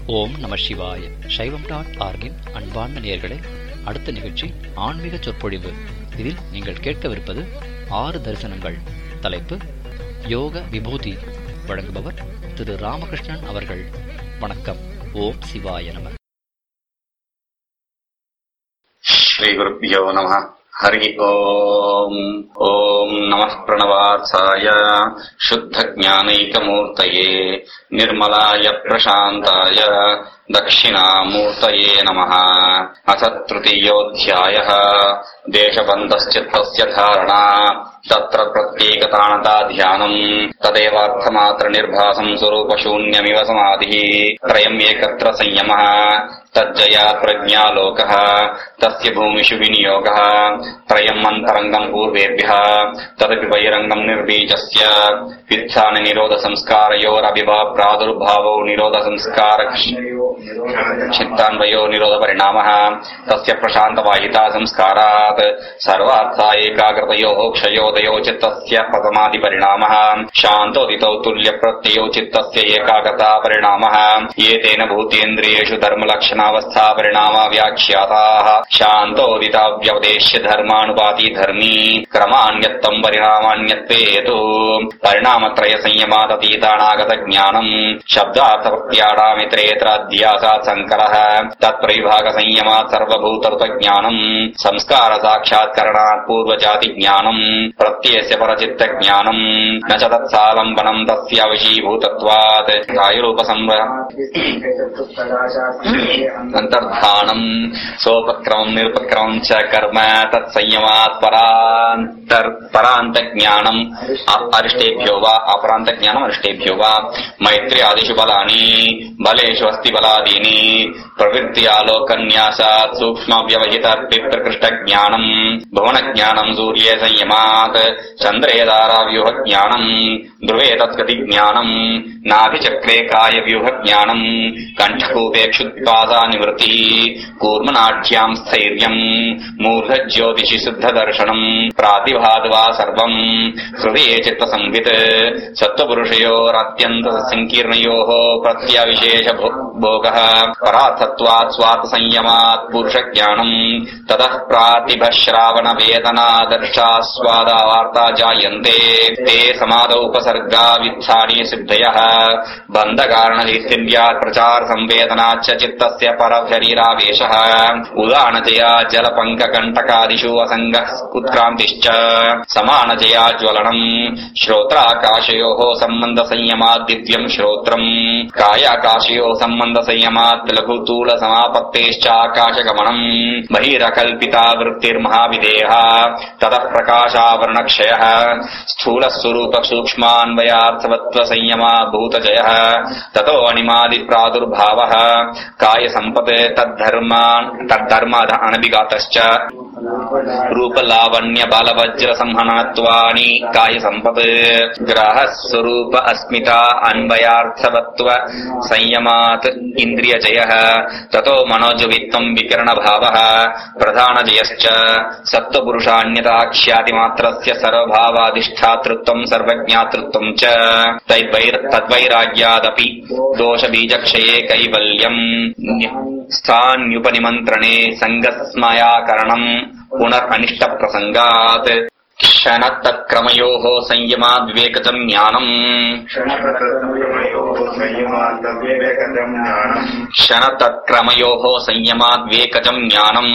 ஓம் நம சிவாய சைவம் டாட் ஆர்கின் அன்பார்ந்த நேயர்களே அடுத்த நிகழ்ச்சி ஆன்மீக சொற்பொழிவு இதில் நீங்கள் கேட்கவிருப்பது ஆறு தரிசனங்கள் தலைப்பு யோக விபூதி வழங்குபவர் திரு ராமகிருஷ்ணன் அவர்கள் வணக்கம் ஓம் சிவாய நம श्रीगुरुभ्यो नमः हरिः ओम् ॐ नमः प्रणवात्साय शुद्धज्ञानैकमूर्तये निर्मलाय प्रशान्ताय दक्षिणामूर्तये नमः अथ तृतीयोऽध्यायः देशबन्धश्चित्तस्य धारणा तत्र प्रत्येकताणता ध्यानम् तदेवार्थमात्रनिर्भासम् स्वरूपशून्यमिव समाधिः त्रयम् एकत्र संयमः तज्जयात् प्रज्ञालोकः तस्य भूमिषु विनियोगः त्रयम् अन्तरङ्गम् पूर्वेभ्यः तदपि बहिरङ्गम् निर्बीजस्य व्युत्थाननिरोधसंस्कारयोरभिभा प्रादुर्भावो निरोधसंस्कार चित्तान्वयो निरोधपरिणामः तस्य प्रशान्तवाहिता संस्कारात् सर्वार्था एकाग्रतयोः क्षयोदयो चित्तस्य प्रथमादिपरिणामः शान्तोदितौ तुल्यप्रत्ययो चित्तस्य एकाग्रता परिणामः एतेन भूतेन्द्रियेषु धर्मलक्षणावस्था परिणामा व्याख्याताः शान्तोदिताव्यवदेश्य धर्मानुपाति धर्मी क्रमान्यत्तम् परिणामान्यत्वेतु परिणामत्रयसंयमादतीतानागतज्ञानम् शब्दार्थप्रत्याडामित्रेतराध्यासात् सङ्करः तत्प्रविभागसंयमात् सर्वभूतऋतज्ञानम् संस्कारसाक्षात्करणात् पूर्वजातिज्ञानम् प्रत्ययस्य परचित्तज्ञानम् न च तत्सालम्बनम् तस्य वशीभूतत्वात् कायुरूपसंव अन्तर्धानम् सोपक्रमम् निरुपक्रमम् च कर्म तत्संयमात् परान्तर् परान्तज्ञानम् अ- अरिष्टेभ्यो वा अपरान्तज्ञानम् अरिष्टेभ्यो वा मैत्र्यादिषु बलानि बलेषु अस्ति बलादीनि प्रवृत्त्यालोकन्यासात् सूक्ष्मव्यवहितपितृकृष्टज्ञानम् भुवनज्ञानम् सूर्ये संयमात् चन्द्रे दाराव्यूहज्ञानम् ध्रुवे तत्गतिज्ञानम् नाभिचक्रे कायव्यूहज्ञानम् कण्ठकूपेक्षुत्पादानिवृत्तिः कूर्मनाढ्याम् स्थैर्यम् मूर्धज्योतिषि शुद्धदर्शनम् प्रातिभाद्वा सर्वम् हृदये चित्तसंवित् सत्त्वपुरुषयोरत्यन्तसङ्कीर्णयोः प्रत्यविशेष भोगः परार्थत्वात् स्वार्थसंयमात् पुरुषज्ञानम् ततः प्रातिभश्रावणवेदनादर्शास्वादावार्ता जायन्ते ते समादौ उपसर्गा वित्थानि सिद्धयः बन्धकारणदैस्थिर्यात् प्रचारसंवेदनाच्च चित्तस्य परशरीरावेशः उदानतया जलपङ्ककण्टकादिषु असङ्गः उत्क्रान्तिश्च समानतया ज्वलनम् श्रोत्राकाशयोः सम्बन्धसंयमात् दिव्यम् श्रोत्रम् कायाकाशयोः सम्बन्धसंयमात् लघुतूलसमापत्तेश्चाकाशगमनम् बहिरकल्पिता वृत्तिर्महाविदेह ततः प्रकाशावरणक्षयः स्थूलस्वरूपसूक्ष्मान्वयार्थवत्त्वसंयमा भूतजयः ततो अनिमादिप्रादुर्भावः कायसम्पत् तद्धर्मान् तद्धर्म अनभिघातश्च रूपलावण्यबलवज्रसंहनत्वानि कायसम्पत् ग्राहस्वरूप अस्मिता अन्वयार्थवत्त्व संयमात् इन्द्रियजयः ततो मनोजवित्तम् विकिरणभावः प्रधानजयश्च सत्त्वपुरुषान्यताख्यातिमात्रस्य सर्वभावाधिष्ठातृत्वम् सर्वज्ञातृत्वम् च तद्वैर तद्वैराग्यादपि दोषबीजक्षये कैवल्यम् स्थान्युपनिमन्त्रणे सङ्गस्मयाकरणम् पुनरनिष्टप्रसङ्गात् क्षणतत्क्रमयोः संयमाद् विवेकजम् ज्ञानम् क्षणतत्क्रमयोः संयमाद् विवेकजम् ज्ञानम्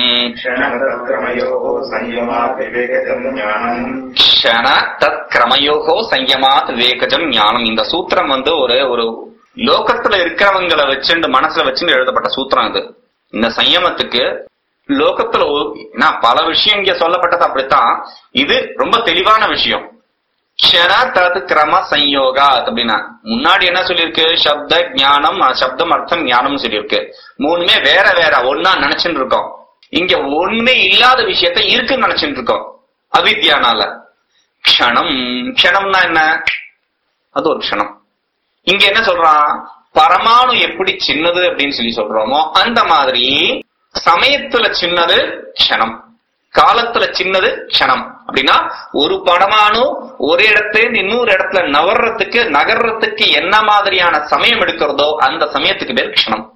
க்ஷண தத் கிரமயோகோ சயமாத் விவேகஜம் ஞானம் இந்த சூத்திரம் வந்து ஒரு ஒரு லோகத்துல இருக்கிறவங்களை வச்சுண்டு மனசுல வச்சுட்டு எழுதப்பட்ட சூத்திரம் இது இந்த சயமத்துக்கு லோகத்துல ஒரு- நான் பல விஷயம் இங்க சொல்லப்பட்டது அப்படித்தான் இது ரொம்ப தெளிவான விஷயம் க்ஷண தத் கிரம சம்யோகா அப்படின்னா முன்னாடி என்ன சொல்லியிருக்கு சப்த ஞானம் சப்தம் அர்த்தம் ஞானம் சொல்லியிருக்கு மூணுமே வேற வேற ஒன்னா நினைச்சுட்டு இருக்கோம் இங்க ஒண்ணுமே இல்லாத விஷயத்த இருக்குன்னு நினைச்சுட்டு இருக்கோம் அவித்யானால க்ஷணம் க்ஷணம்னா என்ன அது ஒரு க்ஷணம் இங்க என்ன சொல்றான் பரமாணு எப்படி சின்னது அப்படின்னு சொல்லி சொல்றோமோ அந்த மாதிரி சமயத்துல சின்னது க்ஷணம் காலத்துல சின்னது க்ஷணம் அப்படின்னா ஒரு பரமாணு ஒரு இடத்துல இருந்து இன்னொரு இடத்துல நவர்றதுக்கு நகர்றதுக்கு என்ன மாதிரியான சமயம் எடுக்கிறதோ அந்த சமயத்துக்கு பேர் க்ஷணம்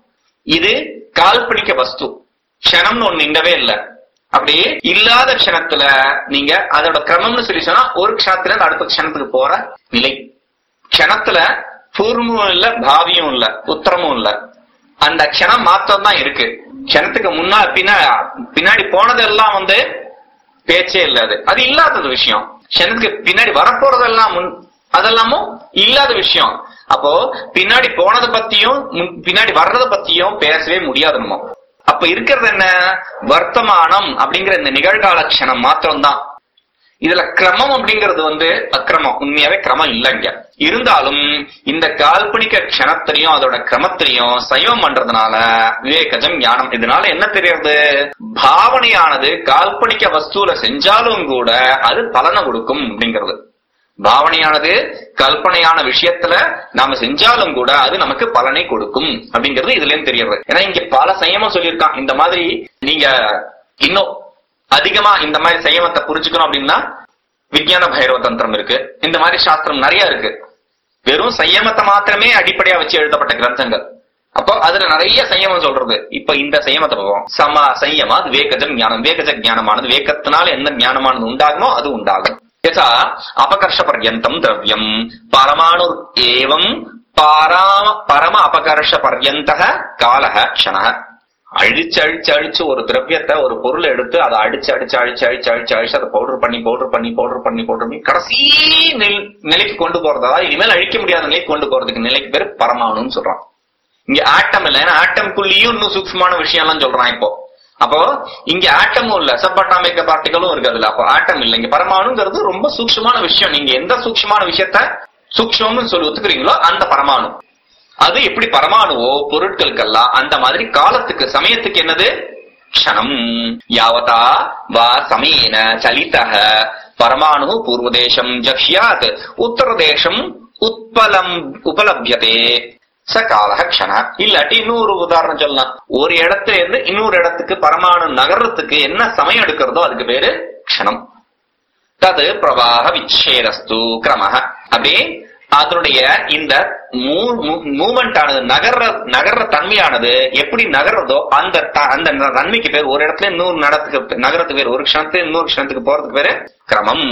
இது கால்பனிக்க வஸ்து க்ஷணம்னு ஒண்ணு இல்லவே இல்ல அப்படியே இல்லாத க்ஷணத்துல நீங்க அதோட கிரமம்னு சொல்லி சொன்னா ஒரு க்ஷணத்துல இருந்து அடுத்த க்ஷணத்துக்கு போற நிலை க்ஷணத்துல பூர்வமும் இல்ல பாவியும் இல்ல உத்தரமும் இல்ல அந்த க்ஷணம் மாத்திரம் தான் இருக்கு க்ஷணத்துக்கு முன்னா பின்னா பின்னாடி போனதெல்லாம் வந்து பேச்சே இல்ல அது அது இல்லாதது விஷயம் க்ஷணத்துக்கு பின்னாடி வரப்போறதெல்லாம் முன் அதெல்லாமும் இல்லாத விஷயம் அப்போ பின்னாடி போனதை பத்தியும் முன்- பின்னாடி வர்றதை பத்தியும் பேசவே முடியாது நம்ம அப்ப இருக்கிறது என்ன வர்த்தமானம் அப்படிங்கிற இந்த நிகழ்கால க்ஷணம் மாத்திரம்தான் இதுல கிரமம் அப்படிங்கிறது வந்து அக்கிரமம் உண்மையாவே கிரமம் இல்லைங்க இருந்தாலும் இந்த கால்பனிக்க க்ஷணத்திலையும் அதோட கிரமத்திலையும் சைவம் பண்றதுனால விவேகஜம் ஞானம் இதனால என்ன தெரியறது பாவனையானது கால்பனிக்க வஸ்துல செஞ்சாலும் கூட அது பலனை கொடுக்கும் அப்படிங்கிறது பாவனையானது கல்பனையான விஷயத்துல நாம செஞ்சாலும் கூட அது நமக்கு பலனை கொடுக்கும் அப்படிங்கிறது இதுல இருந்து தெரியறது ஏன்னா இங்க பல சயமம் சொல்லியிருக்கான் இந்த மாதிரி நீங்க இன்னும் அதிகமா இந்த மாதிரி சயமத்தை புரிஞ்சுக்கணும் அப்படின்னா விஞ்ஞான பைரவ தந்திரம் இருக்கு இந்த மாதிரி சாஸ்திரம் நிறைய இருக்கு வெறும் சயமத்தை மாத்திரமே அடிப்படையா வச்சு எழுதப்பட்ட கிரந்தங்கள் அப்போ அதுல நிறைய சயமம் சொல்றது இப்ப இந்த சயமத்தை பார்ப்போம் சம சயமா அது வேகஜம் ஞானம் வேகஜ ஞானமானது வேகத்தினால என்ன ஞானமானது உண்டாகுமோ அது உண்டாகும் யதா அபகர்ஷ பர்யந்தம் திரவியம் பரமாணு ஏவம் பாராம பரம அபகர்ஷ பர்யந்த காலக க்ஷண அழிச்சு அழிச்சு அழிச்சு ஒரு திரவியத்தை ஒரு பொருளை எடுத்து அதை அடிச்சு அடிச்சு அழிச்சு அழிச்சு அழிச்சு அழிச்சு அதை பவுடர் பண்ணி பவுடர் பண்ணி பவுடர் பண்ணி பவுடர் பண்ணி கடைசி நில்- நிலைக்கு கொண்டு போறதா இனிமேல் அழிக்க முடியாத நிலைக்கு கொண்டு போறதுக்கு நிலைக்கு பேர் பரமாணுன்னு சொல்றான் இங்க ஆட்டம் இல்ல ஏன்னா ஆட்டம்குள்ளேயும் இன்னும் சூக்ஷ்மமான விஷயம் எல்லாம் சொல்றான் இப்போ அப்போ இங்க ஆட்டமும் இல்ல சப்பாட்டாமிக்க பார்ட்டிகளும் இருக்கு அதுல அப்போ ஆட்டம் இல்ல இங்க பரமாணுங்கிறது ரொம்ப சூக்ஷ்மமான விஷயம் நீங்க எந்த சூக்ஷ்மமான விஷயத்த சூக்ஷ்மம்னு சொல்லி ஒத்துக்கிறீங்களோ அந்த பரமாணு அது எப்படி பரமாணுவோ பொருட்களுக்கெல்லாம் அந்த மாதிரி காலத்துக்கு சமயத்துக்கு என்னது க்ஷணம் யாவதா வா சமயேன சலிதः பரமாணு பூர்வதேசம் ஜக்ஷ்யாத் உத்தரதேசம் உத்பலம் உபலபியதே ச காலக க்ஷண இல்லாட்டி இன்னொரு உதாரணம் சொல்லலாம் ஒரு இடத்துல இருந்து இன்னொரு இடத்துக்கு பரமாணு நகர்றதுக்கு என்ன சமயம் எடுக்கிறதோ அதுக்கு பேரு க்ஷணம் தது பிரவாக விச்சேதஸ்து கிரமஹ அப்படியே அதனுடைய இந்த மூமெண்ட் ஆனது நகர்ற நகர்ற தன்மையானது எப்படி நகர்றதோ அந்த த- அந்த தன்மைக்கு பேர் ஒரு இடத்துல இன்னொரு நடத்துக்கு நகரத்துக்கு பேர் ஒரு க்ஷணத்துல இன்னொரு க்ஷணத்துக்கு போறதுக்கு பேரு கிரமம்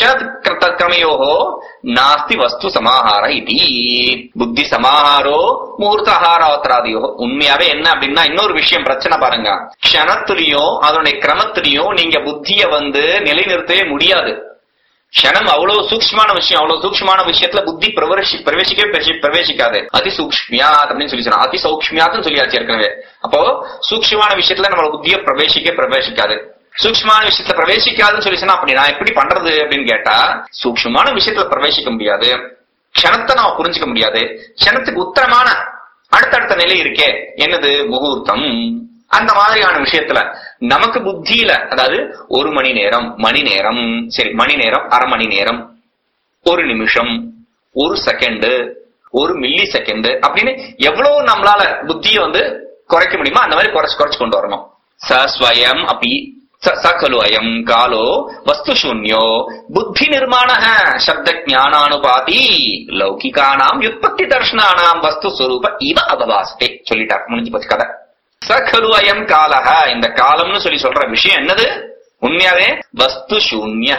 கிரமயோகோ நாஸ்தி வஸ்து சமாஹார இது புத்தி சமாஹாரோ முகூர்த்தஹாராத்திராதியோ உண்மையாவே என்ன அப்படின்னா இன்னொரு விஷயம் பிரச்சனை பாருங்க க்ஷணத்துலயும் அதனுடைய கிரமத்திலையும் நீங்க புத்திய வந்து நிலைநிறுத்தவே முடியாது க்ஷணம் அவ்வளவு சூக்ஷ்மமான விஷயம் அவ்வளவு சூக்ஷ்மமான விஷயத்துல புத்தி பிரவேசி பிரவேசிக்கவே பிரவேசி- பிரவேசிக்காது அதி சூக்ஷ்மியாத் அப்படின்னு சொல்லி சொன்னா அதி சூக்ஷ்மியாத்னு சொல்லியாச்சு ஏற்கனவே அப்போ சூக்ஷ்மமான விஷயத்துல நம்ம புத்திய பிரவேசிக்க பிரவேசிக்காது சூக்ஷ்மமான விஷயத்துல பிரவேசிக்காதுன்னு சொல்லி சொன்னா அப்படி நான் எப்படி பண்றது அப்படின்னு கேட்டா சூக்ஷ்மமான விஷயத்துல பிரவேசிக்க முடியாது க்ஷணத்தை நாம புரிஞ்சுக்க முடியாது க்ஷணத்துக்கு உத்தரமான அடுத்தடுத்த நிலை இருக்கே என்னது முகூர்த்தம் அந்த மாதிரியான விஷயத்துல நமக்கு புத்தியில அதாவது ஒரு மணி நேரம் மணி நேரம் சரி மணி நேரம் அரை மணி நேரம் ஒரு நிமிஷம் ஒரு செகண்ட் ஒரு மில்லி செகண்ட் அப்படின்னு எவ்வளவு நம்மளால புத்தியை வந்து குறைக்க முடியுமோ அந்த மாதிரி குறைச்சு குறைச்சு கொண்டு வரணும் ச ஸ்வயம் அப்படி ச ச खलु அயம் காலோ வஸ்து சூன்யோ புத்தி நிர்மாண சப்த ஞானானுபாதி லௌகிகானாம் யுற்பத்தி தர்ஷனானாம் வஸ்து ஸ்வரூப இவ அபவாஸ்தே சொல்லிட்டார் முடிஞ்சு போச்சு கதை ச खलु அயம் காலஹ இந்த காலம்னு சொல்லி சொல்ற விஷயம் என்னது உண்மையாவே வஸ்து சூன்ய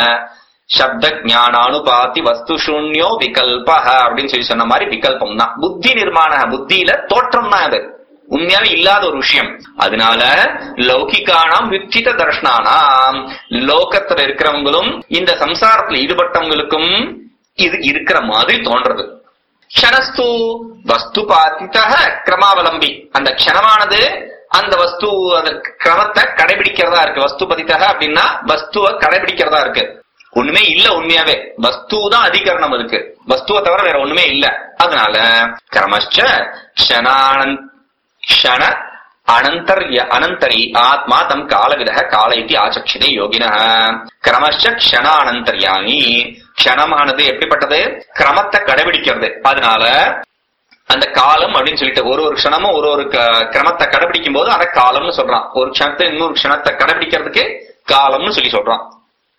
சப்த ஞானானுபாதி வஸ்து சூன்யோ விகல்ப அப்படின்னு சொல்லி சொன்ன மாதிரி விகல்பம் தான் புத்தி நிர்மாண புத்தியில தோற்றம் தான் அது உண்மையாவே இல்லாத ஒரு விஷயம் அதனால லௌகிகானாம் வித்தித தர்ஷனானாம் லோகத்துல இருக்கிறவங்களும் இந்த சம்சாரத்துல ஈடுபட்டவங்களுக்கும் இது இருக்கிற மாதிரி தோன்றது க்ஷணஸ்து வஸ்து பாத்தித கிரமாவலம்பி அந்த க்ஷணமானது அந்த வஸ்து அந்த கிரமத்தை கடைபிடிக்கிறதா இருக்கு வஸ்து பதித்தக அப்படின்னா வஸ்துவ கடைபிடிக்கிறதா இருக்கு ஒண்ணுமே இல்ல உண்மையாவே வஸ்து தான் அதிகரணம் இருக்கு வஸ்துவை தவிர வேற ஒண்ணுமே இல்ல அதனால கிரமச்ச க்ஷணானந்த் க்ஷண அனந்தர்ய அனந்தரி ஆத்மா தம் காலவித கால இத்தி ஆச்சக்ஷிதே யோகின கிரமச்ச க்ஷணானந்தர்யாமி க்ஷணமானது எப்படிப்பட்டது கிரமத்தை கடைபிடிக்கிறது அதனால அந்த காலம் அப்படின்னு சொல்லிட்டு ஒரு ஒரு க்ஷணமும் ஒரு ஒரு க- கிரமத்தை கடைபிடிக்கும் போது அதை காலம்னு சொல்றான் ஒரு க்ஷணத்தை இன்னொரு க்ஷணத்தை கடைபிடிக்கிறதுக்கு காலம்னு சொல்லி சொல்றான்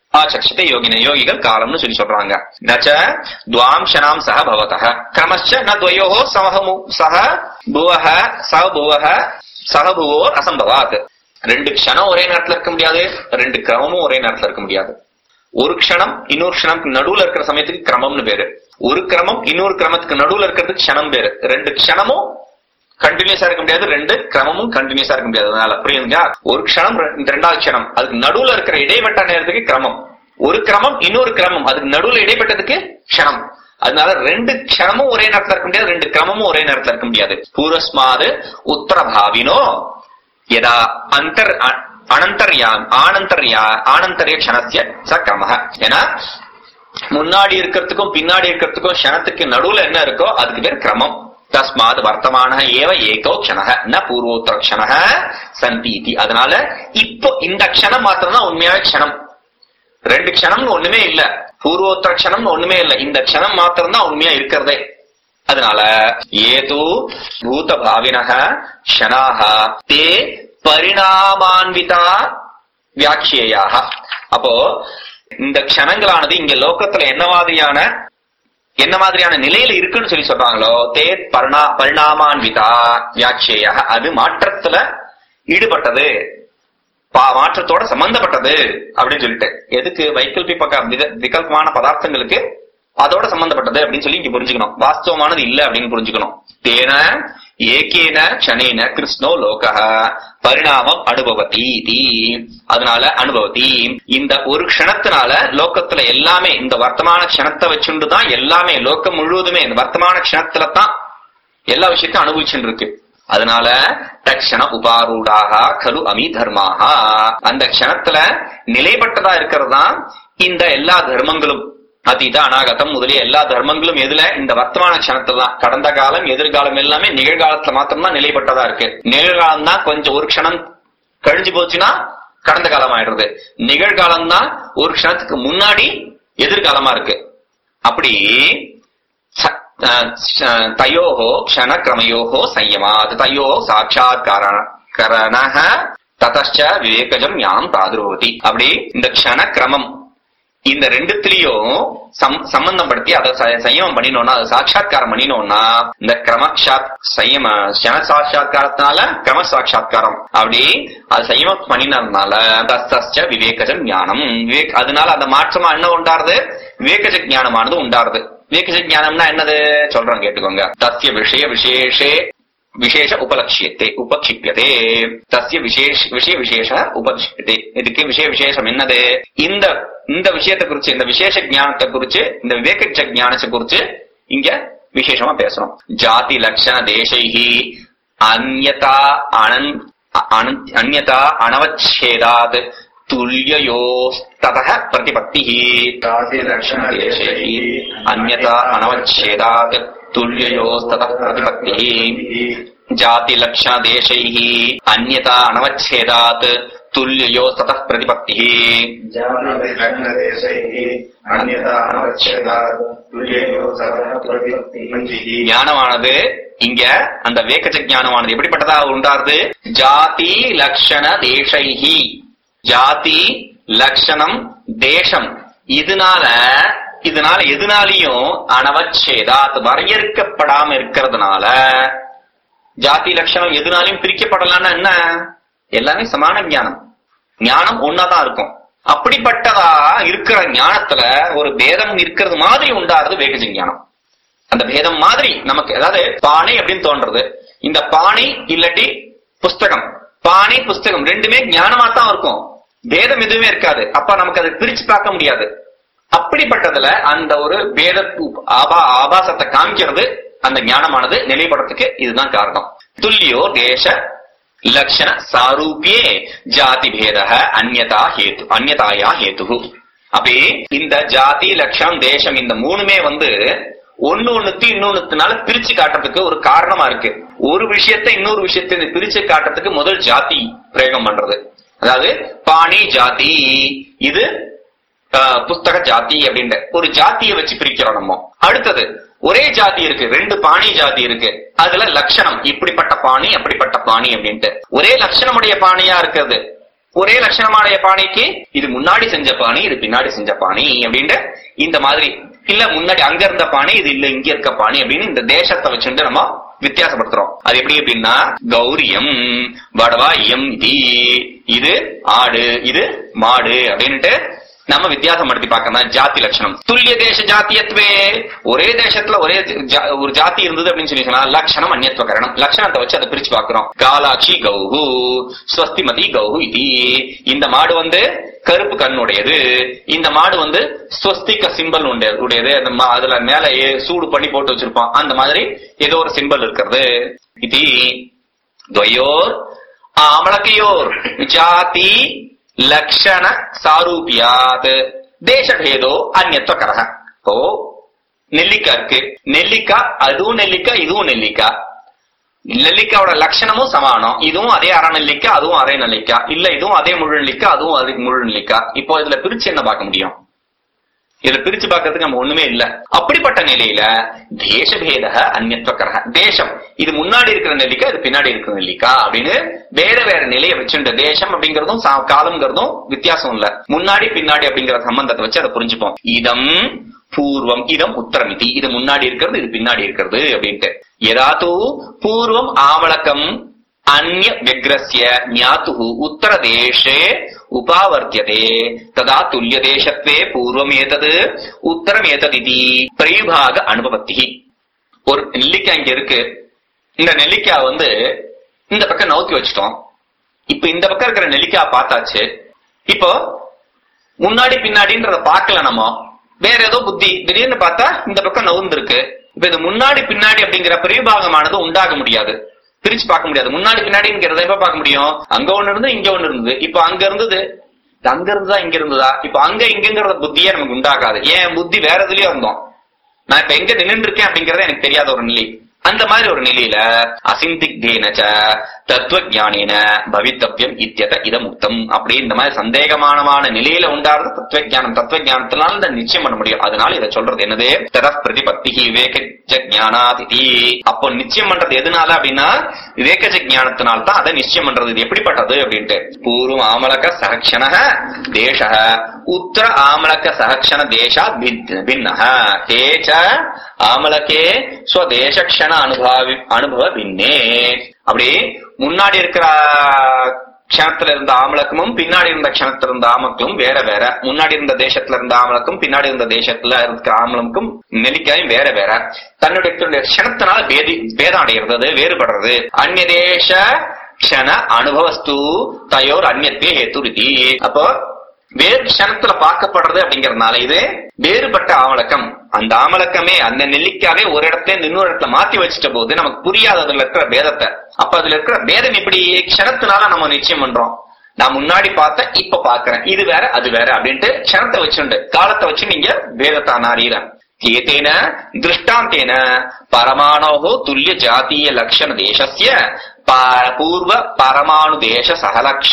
ஆச்சக்ஷத்தை யோகின யோகிகள் காலம்னு சொல்லி சொல்றாங்க நச்ச துவாம்சனாம் சக பவதः கிரமச்ச ந துவயோஹோ சமஹமு சக புவஹ சக புவஹ சக புவோர் அசம்பவாத் ரெண்டு க்ஷணம் ஒரே நேரத்துல இருக்க முடியாது ரெண்டு கிரமமும் ஒரே நேரத்துல இருக்க முடியாது ஒரு க்ஷணம் இன்னொரு க்ஷணம் நடுவுல இருக்கிற சமயத்துக்கு கிரமம்னு பேரு ஒரு கிரமம் இன்னொரு கிரமத்துக்கு நடுவுல இருக்கிறதுக்கு க்ஷணம் பேரு ரெண்டு க்ஷணமும் கண்டினியூஸா இருக்க முடியாது ரெண்டு கிரமமும் கண்டினியூஸா இருக்க முடியாது அதனால புரியுதுங்களா ஒரு க்ஷணம் ரெ- இந்த ரெண்டாவது க்ஷணம் அதுக்கு நடுவுல இருக்கிற இடைப்பட்ட நேரத்துக்கு கிரமம் ஒரு கிரமம் இன்னொரு கிரமம் அதுக்கு நடுவுல இடைப்பட்டதுக்கு க்ஷணம் அதனால ரெண்டு க்ஷணமும் ஒரே நேரத்துல இருக்க முடியாது ரெண்டு கிரமமும் ஒரே நேரத்துல இருக்க முடியாது பூர்வஸ்மாது உத்தரபாவினோ யதா அந்தர் அ- அனந்தர்யா ஆனந்தர்யா ஆனந்தரிய க்ஷணஸ்ய ச கிரமः ஏன்னா முன்னாடி இருக்கிறதுக்கும் பின்னாடி இருக்கிறதுக்கும் க்ஷணத்துக்கு நடுவுல என்ன இருக்கோ அதுக்கு பேர் கிரமம் தஸ்மாத் வர்த்தமான ஏவ ஏகோ க்ஷணः ந பூர்வோத்தர க்ஷணः சந்தி இதி அதனால இப்போ இந்த க்ஷணம் மாத்திரம் தான் உண்மையான க்ஷணம் ரெண்டு க்ஷணம்னு ஒண்ணுமே இல்ல பூர்வோத்தர க்ஷணம்னு ஒண்ணுமே இல்ல இந்த க்ஷணம் மாத்திரம் தான் உண்மையா இருக்கிறதே அதனால ஏது பூத பாவினக ஷனாக தே பரிணாமான்விதா வியாக்கியாக அப்போ இந்த க்ஷணங்களானது இங்க லோகத்துல என்ன மாதிரியான என்ன மாதிரியான நிலையில இருக்குன்னு சொல்லி சொல்றாங்களோ தே பரிணா பரிணாமான்விதா வியாக்கியாக அது மாற்றத்துல ஈடுபட்டது பா- மாற்றத்தோட சம்பந்தப்பட்டது அப்படின்னு சொல்லிட்டு எதுக்கு வைக்கல்பிக விக- விகல்பமான பதார்த்தங்களுக்கு அதோட சம்பந்தப்பட்டது அப்படின்னு சொல்லி இங்க புரிஞ்சுக்கணும் வாஸ்தவமானது இல்ல அப்படின்னு புரிஞ்சுக்கணும் தேன ஏகேன க்ஷணேன கிருஷ்ணோ லோக பரிணாமம் அனுபவதி இதி. அதனால அனுபவதி இந்த ஒரு க்ஷணத்தினால லோகத்துல எல்லாமே இந்த வர்த்தமான க்ஷணத்தை வச்சுண்டு தான் எல்லாமே லோகம் முழுவதுமே இந்த வர்த்தமான க்ஷணத்துல தான் எல்லா விஷயத்தையும் அனுபவிச்சுட்டு இருக்கு அதனால தக்ஷண உபாரூடாக கலு அமி தர்மாக அந்த க்ஷணத்துல நிலைப்பட்டதா இருக்கிறது தான் இந்த எல்லா தர்மங்களும் அதீத அநாகதம் முதலிய எல்லா தர்மங்களும் எதுல இந்த வர்த்தமான க்ஷணத்துல தான் கடந்த காலம் எதிர்காலம் எல்லாமே நிகழ்காலத்துல மாத்திரம்தான் நிலைப்பட்டதா இருக்கு நிகழ்காலம் தான் கொஞ்சம் ஒரு க்ஷணம் கழிஞ்சு போச்சுன்னா கடந்த காலம் ஆயிடுறது நிகழ்காலம் தான் ஒரு க்ஷணத்துக்கு முன்னாடி எதிர்காலமா இருக்கு அப்படி ச- அஹ் ச- தயோஹோ க்ஷணக்கிரமயோஹோ சயமாத் தயோ சாட்சாத்கரண ததச்ச விவேகஜம் யாம் தாதுர்வதி அப்படி இந்த க்ஷணக்கிரமம் இந்த ரெண்டுத்திலையும் சம் சம்பந்தப்படுத்தி அதை ச- சயமம் பண்ணினோம்னா அதை சாட்சாத்காரம் பண்ணினோம்னா இந்த கிரமக்ஷாத் சயம க்ஷண சாட்சாத்காரத்தினால கிரம சாட்சாத்காரம் அப்படி அது சயமம் பண்ணினதுனால தஸ்தஸ்ச விவேகஜ ஞானம் விவேக் அதனால அந்த மாற்றமா என்ன உண்டாருது விவேகஜ ஞானமானது உண்டாருது விவேகஜ ஞானம்னா என்னது சொல்றேன் கேட்டுக்கோங்க தஸ்ய விஷய விசேஷே விசேஷ உபலட்சியத்தை உபக்ஷிப்பியதே தஸ்ய விசேஷ விஷய விசேஷ உபக்ஷிப்பியதே இதுக்கு விஷய விசேஷம் என்னது இந்த இந்த விஷயத்தை குறிச்சு இந்த விசேஷ ஞானத்தை குறிச்சு இந்த விவேக ஞானத்தை குறிச்சு இங்க விசேஷமா பேசணும் ஜாதி லட்சண தேசைஹி அந்யதா அனன் அனன்- அந்யதா அனவச்சேதாத் துல்யயோஸ்ததः பிரதிபத்திः जातिलक्षणदेशैः अन्यथा अनवच्छेदात् तुल्ययोस्ततः प्रतिपत्तिः जातिलक्षणदेशैः अन्यथा अनवच्छेदात् तुल्ययोस्ततः प्रतिपत्तिः जातिलक्षणदेशैः अन्यथा अनवच्छेदात् तुल्ययो सतः प्रतिपत्तिः ஞானமானது இங்க அந்த வேக்கச்ச ஞானமானது எப்படிப்பட்டதா உண்டாருது ஜாதி லக்ஷண தேசைஹி ஜாதி லக்ஷணம் தேசம் இதனால இதனால எதுனாலையும் அனவச்சேதாத் வரையறுக்கப்படாம இருக்கிறதுனால ஜாதி லட்சணம் எதுனாலையும் பிரிக்கப்படலாம்னா என்ன எல்லாமே சமான ஞானம் ஞானம் ஒன்னாதான் இருக்கும் அப்படிப்பட்டதா இருக்கிற ஞானத்துல ஒரு பேதம் இருக்கிறது மாதிரி உண்டாருது வேகஜ ஞானம் அந்த பேதம் மாதிரி நமக்கு அதாவது பானை அப்படின்னு தோன்றது இந்த பானை இல்லாட்டி புஸ்தகம் பானை புஸ்தகம் ரெண்டுமே ஞானமா தான் இருக்கும் பேதம் எதுவுமே இருக்காது அப்ப நமக்கு அதை பிரிச்சு பார்க்க முடியாது அப்படிப்பட்டதுல அந்த ஒரு பேத ஆபா ஆபாசத்தை காமிக்கிறது அந்த ஞானமானது நிலைப்படுறதுக்கு இதுதான் காரணம் துல்லியோ தேச லட்சண சாரூபியே ஜாதி பேத அந்யதா ஹேத்து அந்யதாயா ஹேத்து அப்படி இந்த ஜாதி லட்சணம் தேசம் இந்த மூணுமே வந்து ஒண்ணு ஒண்ணுத்து இன்னொன்னுத்தினால பிரிச்சு காட்டுறதுக்கு ஒரு காரணமா இருக்கு ஒரு விஷயத்தை இன்னொரு விஷயத்தை பிரிச்சு காட்டுறதுக்கு முதல் ஜாதி பிரயோகம் பண்றது அதாவது பாணி ஜாதி இது ஆஹ், புஸ்தக ஜாதி அப்படின்ற ஒரு ஜாதியை வச்சு பிரிக்கிறோம் நம்ம அடுத்தது ஒரே ஜாதி இருக்கு ரெண்டு பாணி ஜாதி இருக்கு அதுல லட்சணம் இப்படிப்பட்ட பாணி அப்படிப்பட்ட பாணி அப்படின்ட்டு ஒரே லட்சணமுடைய பாணியா இருக்கிறது ஒரே லட்சணமான பாணிக்கு இது முன்னாடி செஞ்ச பாணி இது பின்னாடி செஞ்ச பாணி அப்படின்ட்டு இந்த மாதிரி இல்ல முன்னாடி அங்க இருந்த பாணி இது இல்ல இங்க இருக்க பாணி அப்படின்னு இந்த தேசத்தை வச்சுட்டு நம்ம வித்தியாசப்படுத்துறோம் அது எப்படி அப்படின்னா கௌரியம் வடவா எம் தி இது ஆடு இது மாடு அப்படின்னுட்டு நம்ம வித்தியாசம் படுத்தி பார்க்கணும் ஜாதி லட்சணம் துல்லிய தேச ஜாத்தியத்துவே ஒரே தேசத்துல ஒரே ஜா- ஒரு ஜாதி இருந்தது அப்படின்னு சொல்லி சொன்னா லட்சணம் அந்நியத்துவ கரணம் லட்சணத்தை வச்சு அதை பிரிச்சு பார்க்கிறோம் காலாட்சி கௌஹு ஸ்வஸ்திமதி கௌஹு இது இந்த மாடு வந்து கருப்பு கண்ணுடையது இந்த மாடு வந்து ஸ்வஸ்திக சிம்பல் உடையது அந்த மா- அதுல மேல ஏ- சூடு பண்ணி போட்டு வச்சிருப்போம் அந்த மாதிரி ஏதோ ஒரு சிம்பல் இருக்கிறது இது துவயோர் ஆமளக்கையோர் ஜாதி லக்ஷண சாரூபியாத் தேசபேதோ அந்நத்துவகரக இப்போ நெல்லிக்காய் இருக்கு நெல்லிக்காய் அதுவும் நெல்லிக்காய் இதுவும் நெல்லிக்காய் நெல்லிக்காயோட லட்சணமும் சமானம் இதுவும் அதே அரை நெல்லிக்காய் அதுவும் அதே நெல்லிக்காய் இல்ல இதுவும் அதே முழு நெல்லிக்காய் அதுவும் அதே முழு நெல்லிக்காய் இப்போ இதுல பிரிச்சு என்ன பார்க்க முடியும் இதுல பிரிச்சு பார்க்கறதுக்கு நம்ம ஒண்ணுமே இல்ல அப்படிப்பட்ட நிலையில தேசபேத அந்நத்துவக்கரக தேசம் இது முன்னாடி இருக்கிற நெல்லிக்காய் இது பின்னாடி இருக்கிற நெல்லிக்காய் அப்படின்னு வேற வேற நிலையை வச்சுட்ட தேசம் அப்படிங்கறதும் சா- காலம்ங்கிறதும் வித்தியாசம் இல்ல முன்னாடி பின்னாடி அப்படிங்கிற சம்பந்தத்தை வச்சு அதை புரிஞ்சுப்போம் இதம் பூர்வம் இதம் உத்தரமிதி இது முன்னாடி இருக்கிறது இது பின்னாடி இருக்கிறது அப்படின்ட்டு எதாத்து பூர்வம் ஆவளக்கம் அந்நிய விக்ரஸ்ய ஞாத்துः உத்தரதேशे உபாவர்த்தியதே ததா துல்லியதேசத்வே பூர்வமேதது உத்தரமேததிதி பிரயுபாக அனுபவத்தி ஒரு நெல்லிக்காய் இங்க இருக்கு இந்த நெல்லிக்காய் வந்து இந்த பக்கம் நவுத்தி வச்சிட்டோம் இப்ப இந்த பக்கம் இருக்கிற நெல்லிக்காய் பார்த்தாச்சு இப்போ முன்னாடி பின்னாடின்றத பார்க்கல நம்ம வேற ஏதோ புத்தி திடீர்னு பார்த்தா இந்த பக்கம் நவுந்திருக்கு இப்ப இது முன்னாடி பின்னாடி அப்படிங்கிற பிரிவுபாகமானது உண்டாக முடியாது பிரிச்சு பார்க்க முடியாது முன்னாடி பின்னாடிங்கிறத எப்ப பார்க்க முடியும் அங்க ஒண்ணு இருந்து இங்க ஒண்ணு இருந்தது இப்ப அங்க இருந்தது இது அங்க இருந்ததா இங்க இருந்ததா இப்ப அங்க இங்கங்கிறத புத்தியே நமக்கு உண்டாகாது ஏன் புத்தி வேற எதுலயும் இருந்தோம் நான் இப்ப எங்க நின்று இருக்கேன் அப்படிங்கறது எனக்கு தெரியாத ஒரு நிலை அந்த மாதிரி ஒரு நிலையில அசிந்திக்தேனச்ச தத்துவ ஞானேன பவித்தவ்யம் இத்தியத இத முக்தம் அப்படி இந்த மாதிரி சந்தேகமானமான நிலையில உண்டாறது தத்துவ ஞானம் தத்துவ ஞானத்தினால இந்த நிச்சயம் பண்ண முடியும் அதனால இதை சொல்றது என்னது தத பிரதிபத்தி விவேக ஞானாதிதி அப்போ நிச்சயம் பண்றது எதனால அப்படின்னா விவேக ஞானத்தினால தான் அதை நிச்சயம் பண்றது இது எப்படிப்பட்டது அப்படின்ட்டு பூர்வம் ஆமலக சகக்ஷண தேச உத்தர ஆமலக சகக்ஷண தேசா பின்ன தே ச ஆமலகே ஸ்வதேசக்ஷண அனுபவி அனுபவ பின்னே அப்படி முன்னாடி இருக்கிற க்ஷணத்துல இருந்த ஆமலக்கமும் பின்னாடி இருந்த க்ஷணத்துல இருந்த ஆமக்களும் வேற வேற முன்னாடி இருந்த தேசத்துல இருந்த ஆமலக்கும் பின்னாடி இருந்த தேசத்துல இருக்கிற ஆமலமுக்கும் நெல்லிக்காயும் வேற வேற தன்னுடைய தன்னுடைய க்ஷணத்தினால வேதி வேதம் அடைகிறது அது வேறுபடுறது அந்நிய தேச க்ஷண அனுபவஸ்து தயோர் அந்நியத்தே ஹேத்துருதி அப்போ வேறு க்ஷணத்துல பார்க்கப்படுறது அப்படிங்கறதுனால இது வேறுபட்ட ஆமலக்கம் அந்த ஆமலக்கமே அந்த நெல்லிக்காவே ஒரு இடத்துல இருந்து இன்னொரு இடத்துல மாத்தி வச்சிட்ட போது நமக்கு புரியாத அதுல இருக்கிற பேதத்தை அப்ப அதுல இருக்கிற பேதம் இப்படி க்ஷணத்தினால நம்ம நிச்சயம் பண்றோம் நான் முன்னாடி பார்த்தேன் இப்ப பாக்குறேன் இது வேற அது வேற அப்படின்ட்டு க்ஷணத்தை வச்சுண்டு காலத்தை வச்சு நீங்க பேதத்தை அறியற ஏதேன திருஷ்டாந்தேன பரமாணோः துல்லிய ஜாतीय லக்ஷண தேசஸ்ய ப- பூர்வ பரமாணு தேச சகலக்ஷ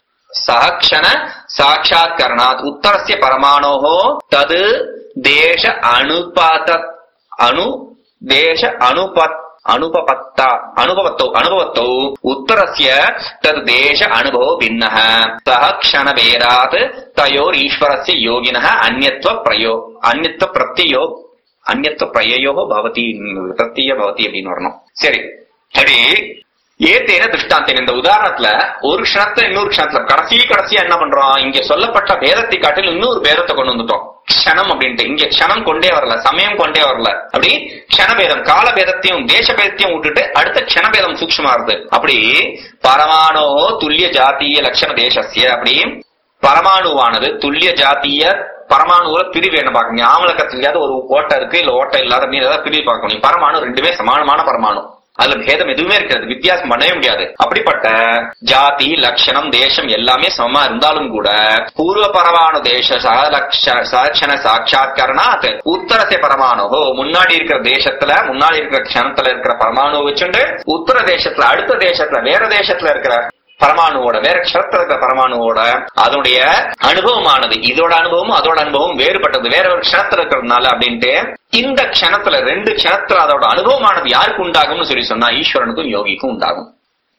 सहक्षण साक्षात्करणात् उत्तरस्य परमाणोः तद् देश अनुपात अनु देश अनुपत् अनुपपत्ता अनुपवत्तौ अनुपवत्तौ उत्तरस्य तद् देश अनुभवो भिन्नः सः क्षणभेदात् तयोरीश्वरस्य योगिनः अन्यत्व प्रयो अन्यत्व प्रत्ययो अन्यत्व பிரயோகோ பவதி பிரத்திய பவதி அப்படின்னு வரணும் சரி சரி ஏத்தேன திருஷ்டாந்தேன் இந்த உதாரணத்துல ஒரு க்ஷணத்துல இன்னொரு க்ஷணத்துல கடைசி கடைசியா என்ன பண்றோம் இங்க சொல்லப்பட்ட பேதத்தை காட்டில் இன்னொரு பேதத்தை கொண்டு வந்துட்டோம் க்ஷணம் அப்படின்ட்டு இங்க க்ஷணம் கொண்டே வரல சமயம் கொண்டே வரல அப்படி க்ஷணபேதம் கால பேதத்தையும் தேச பேதத்தையும் விட்டுட்டு அடுத்த க்ஷணபேதம் சூக்ஷ்மா இருக்கு அப்படி பரமாணோ துல்லிய ஜாத்திய லட்சண தேசஸ்ய அப்படி பரமாணுவானது துல்லிய ஜாத்திய பரமாணுல பிரிவு என்ன பார்க்கணும் ஆமலக்கத்திலேயாவது ஒரு ஓட்டை இருக்கு இல்ல ஓட்டை இல்லாத மீன் ஏதாவது பிரிவு பார்க்க முடியும் பரமாணு ரெண்டுமே சமானமான பரமாணு அதுல பேதம் எதுவுமே இருக்காது வித்தியாசம் பண்ணவே முடியாது அப்படிப்பட்ட ஜாதி லட்சணம் தேசம் எல்லாமே சமமா இருந்தாலும் கூட பூர்வ பரமாணு தேச சலட்சண சாட்சாத்கரணாத் உத்தரத்தை பரமாணு முன்னாடி இருக்கிற தேசத்துல முன்னாடி இருக்கிற க்ஷணத்துல இருக்கிற பரமாணு வச்சுண்டு உத்தர தேசத்துல அடுத்த தேசத்துல வேற தேசத்துல இருக்கிற பரமாணுவோட வேற க்ஷரத்துல இருக்கிற பரமாணுவோட அதனுடைய அனுபவமானது இதோட அனுபவமும் அதோட அனுபவம் வேறுபட்டது வேற ஒரு க்ஷணத்துல இருக்கிறதுனால அப்படின்ட்டு இந்த க்ஷணத்துல ரெண்டு க்ஷணத்துல அதோட அனுபவமானது யாருக்கு உண்டாகும்னு சொல்லி சொன்னா ஈஸ்வரனுக்கும் யோகிக்கும் உண்டாகும்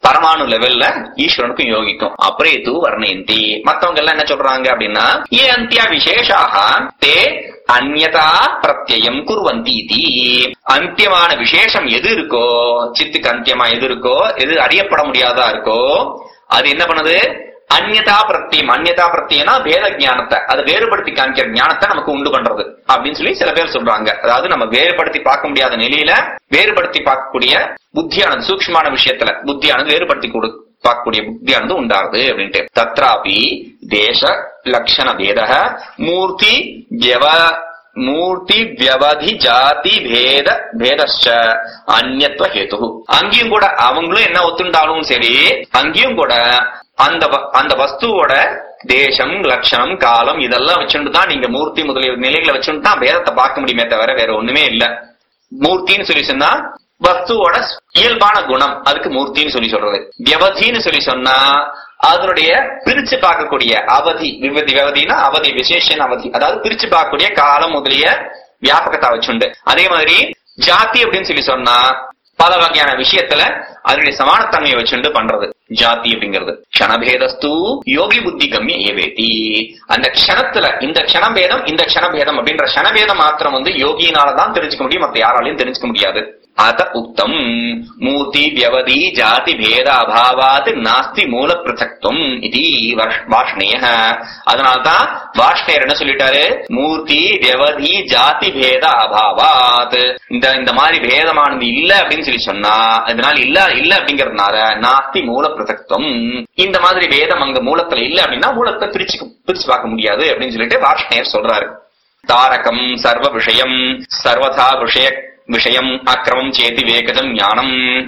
பரமாணு லெவல்ல ஈஸ்வரனுக்கும் யோகிக்கும் அப்படியே தூ வர்ணயந்தி மத்தவங்க எல்லாம் என்ன சொல்றாங்க அப்படின்னா ஏ அந்தியா விசேஷாக தே அந்யதா பிரத்யம் குர்வந்தி இதி அந்தியமான விசேஷம் எது இருக்கோ சித்துக்கு அந்தியமா எது இருக்கோ எது அறியப்பட முடியாதா இருக்கோ அது என்ன பண்ணுது அந்யதா பிரத்தியம் அந்யதா பிரத்தியம்னா வேத ஞானத்தை அது வேறுபடுத்தி காமிக்கிற ஞானத்தை நமக்கு உண்டு பண்றது அப்படின்னு சொல்லி சில பேர் சொல்றாங்க அதாவது நம்ம வேறுபடுத்தி பார்க்க முடியாத நிலையில வேறுபடுத்தி பார்க்கக்கூடிய புத்தியானது சூக்ஷ்மமான விஷயத்துல புத்தியானது வேறுபடுத்தி கொடு பார்க்கக்கூடிய புத்தியானது உண்டாகுது அப்படின்ட்டு தத்ராபி தேச லட்சண பேத மூர்த்தி வியவ மூர்த்தி வியவதி ஜாதி பேத பேதச்ச அந்யத்வ ஹேது அங்கேயும் கூட அவங்களும் என்ன ஒத்துண்டாலும் சரி அங்கேயும் கூட அந்த வ- அந்த வஸ்துவோட தேசம் லட்சணம் காலம் இதெல்லாம் வச்சுட்டு தான் நீங்க மூர்த்தி முதலிய நிலைகளை வச்சுட்டு தான் வேதத்தை பார்க்க முடியுமே தவிர வேற ஒண்ணுமே இல்ல மூர்த்தின்னு சொல்லி சொன்னா வஸ்துவோட இயல்பான குணம் அதுக்கு மூர்த்தின்னு சொல்லி சொல்றது வியவதின்னு சொல்லி சொன்னா அதனுடைய பிரிச்சு பார்க்கக்கூடிய அவதி விவதி விவதினா அவதி விசேஷன் அவதி அதாவது பிரிச்சு பார்க்கக்கூடிய காலம் முதலிய வியாபகத்தை வச்சுண்டு அதே மாதிரி ஜாதி அப்படின்னு சொல்லி சொன்னா பல வகையான விஷயத்துல அதனுடைய சமானத்தன்மையை வச்சுண்டு பண்றது ஜாதி அப்படிங்கிறது க்ஷணபேதஸ்து யோகி புத்தி கம்ய ஏவேதி அந்த க்ஷணத்துல இந்த க்ஷணபேதம் இந்த க்ஷணபேதம் அப்படின்ற க்ஷணபேதம் மாத்திரம் வந்து யோகியினால தான் தெரிஞ்சுக்க முடியும் மத்த யாராலையும் தெரிஞ்சுக்க முடியாது அத உக்தம் மூர்த்தி வியவதி ஜாதி பேத அபாவாத் நாஸ்தி மூல பிரசக்தம் இது வாஷ்ணேய அதனால்தான் வாஷ்ணேயர் என்ன சொல்லிட்டாரு மூர்த்தி வியவதி ஜாதி பேத அபாவாத் இந்த இந்த மாதிரி பேதமானது இல்ல அப்படின்னு சொல்லி சொன்னா இதனால இல்ல இல்ல அப்படிங்கறதுனால நாஸ்தி மூல பிரசக்தம் இந்த மாதிரி வேதம் அங்க மூலத்துல இல்ல அப்படின்னா மூலத்தை பிரிச்சு பிரிச்சு பார்க்க முடியாது அப்படின்னு சொல்லிட்டு வாஷ்ணேயர் சொல்றாரு தாரகம் சர்வ விஷயம் சர்வதா விஷய விஷயம் அக்கிரமம் சேதி வேகஜம் ஞானம்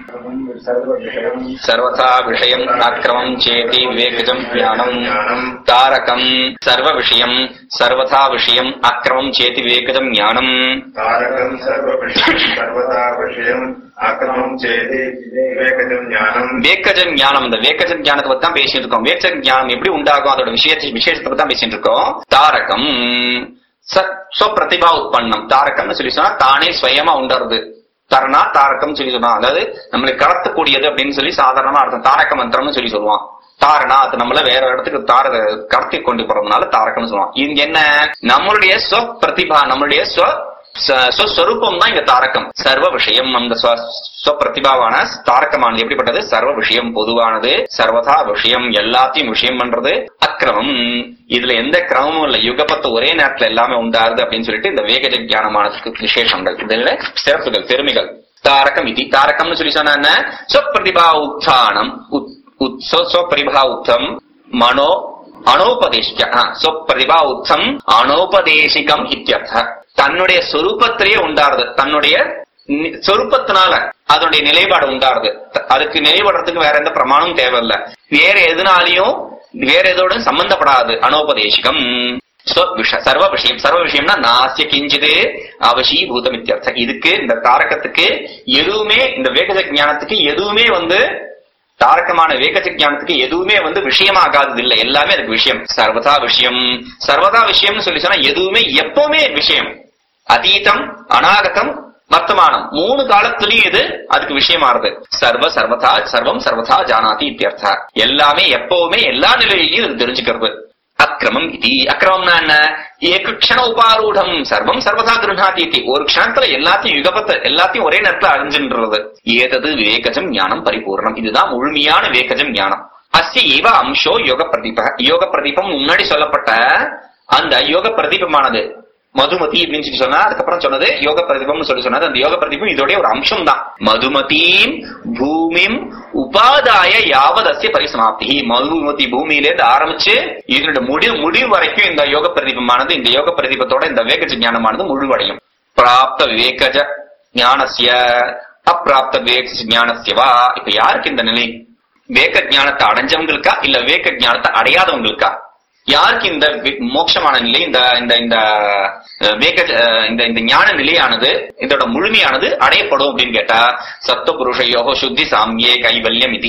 सर्वविषयम् சர்வதா விஷயம் அக்கிரமம் சேதி விவேகஜம் ஞானம் தாரகம் சர்வ விஷயம் சர்வதா விஷயம் அக்கிரமம் சேதி விவேகஜம் ஞானம் तारकम् सर्वविषयम् सर्वदा विषयम् आक्रमम् चेति विवेकजम् ज्ञानम् வேக்கஜ ஞானம் இந்த வேக்கஜ ஞானத்தை பத்தி தான் பேசிட்டு இருக்கோம் வேக்கஜ ஞானம் எப்படி உண்டாகும் அதோட விஷயத்தை விசேஷத்தை பத்தி தான் பேசிட்டு இருக்கோம் தாரகம் ச- ஸ்வப்பிரதிபா உற்பன்னம் தாரகம்னு சொல்லி சொன்னா தானே சுயமா உண்டாருது தரணா தாரகம் சொல்லி சொல்லுவான் அதாவது நம்மளை கடத்தக்கூடியது அப்படின்னு சொல்லி சாதாரணமா அர்த்தம் தாரக மந்திரம்னு சொல்லி சொல்லுவான் தாரணா அது நம்மள வேற இடத்துக்கு தார கடத்தி கொண்டு போறதுனால தாரகம்னு சொல்லுவான் இங்க என்ன நம்மளுடைய ஸ்வ பிரதிபா நம்மளுடைய ஸ்வ ச- ஸ்வஸ்வரூபம் தான் இங்க தாரகம் சர்வ விஷயம் அந்த ஸ்வ- ஸ்வப்பிரதிபாவான தாரகமானது எப்படிப்பட்டது சர்வ விஷயம் பொதுவானது சர்வதா விஷயம் எல்லாத்தையும் விஷயம் பண்றது அக்கிரமம் இதுல எந்த கிரமமும் இல்ல யுகபத்து ஒரே நேரத்துல எல்லாமே உண்டாருது அப்படின்னு சொல்லிட்டு இந்த வேகஜ ஞானமானதுக்கு விசேஷங்கள் இதுல சிறப்புகள் பெருமைகள் தாரகம் இது தாரகம்னு சொல்லி சொன்னா என்ன ஸ்வப்பிரதிபா உத்தானம் உத்- உத்- ஸ்வ- ஸ்வப்பிரதிபா உத்தம் மனோ அனோபதேசிக்க ஆ, சொப்பிரதிபா உத்தம் அனோபதேசிகம் இத்தியர்த்த தன்னுடைய சொரூபத்திலேயே உண்டாருது தன்னுடைய நி- சொரூபத்தினால அதனுடைய நிலைப்பாடு உண்டாருது த- அதுக்கு நிலைப்படுறதுக்கு வேற எந்த பிரமாணமும் தேவையில்ல வேற எதுனாலையும் வேற எதோட சம்பந்தப்படாது அனோபதேசிகம் ஸ்வ- விஷ- சர்வ விஷயம் சர்வ விஷயம்னா நாசிய கிஞ்சிது அவசீபூதம் இத்தியர்த்தம் இதுக்கு இந்த தாரகத்துக்கு எதுவுமே இந்த வேகஜ ஞானத்துக்கு எதுவுமே வந்து தாரகமான வேகஜ ஞானத்துக்கு எதுவுமே வந்து விஷயமாகாதது இல்ல எல்லாமே அதுக்கு விஷயம் சர்வதா விஷயம் சர்வதா விஷயம்னு சொல்லி சொன்னா எதுவுமே எப்பவுமே விஷயம் அதீதம் அநாகதம் வர்த்தமானம் மூணு காலத்திலயும் இது அதுக்கு விஷயமாறுது சர்வ சர்வதா சர்வம் சர்வதா ஜானாதி இத்தியர்த்தா எல்லாமே எப்பவுமே எல்லா நிலையிலையும் இது தெரிஞ்சுக்கிறது அக்கிரமம் இது அக்கிரமம்னா என்ன ஏக க்ஷண உபாரூடம் சர்வம் சர்வதா கிருஹாதி இதி ஒரு க்ஷணத்துல எல்லாத்தையும் யுகபத்தை எல்லாத்தையும் ஒரே நேரத்துல அறிஞ்சுன்றது ஏதது விவேகஜம் ஞானம் பரிபூர்ணம் இதுதான் முழுமையான விவேகஜம் ஞானம் அஸ்ய ஏவ அம்சோ யோக பிரதீப யோக பிரதீபம் முன்னாடி சொல்லப்பட்ட அந்த யோக பிரதீபமானது மதுமதி அப்படின்னு சொல்லி சொன்னா அதுக்கப்புறம் சொன்னது யோக பிரதீபம்னு சொல்லி சொன்னது அந்த யோக பிரதீபம் இதோடைய ஒரு அம்சம் தான் மதுமதீம் பூமிம் உபாதாய யாவதஸ்ய பரிசமாப்தி மதுமதி பூமியிலேருந்து ஆரம்பிச்சு இதனுடைய முடிவு முடிவு வரைக்கும் இந்த யோக பிரதீபமானது இந்த யோக பிரதீபத்தோட இந்த வேகஜ ஞானமானது முழுவடையும் பிராப்த விவேகஜ ஞானஸ்ய அப்பிராப்த விவேக ஞானஸ்யவா இப்ப யாருக்கு இந்த நிலை வேக ஞானத்தை அடைஞ்சவங்களுக்கா இல்ல வேக ஞானத்தை அடையாதவங்களுக்கா யாருக்கு இந்த வி- மோட்சமான நிலை இந்த இந்த இந்த அஹ், வேக அஹ், இந்த இந்த ஞான நிலையானது இதோட முழுமையானது அடையப்படும் அப்படின்னு கேட்டா சப்த புருஷயோகோ சுத்தி சாமியே கைவல்யம் இது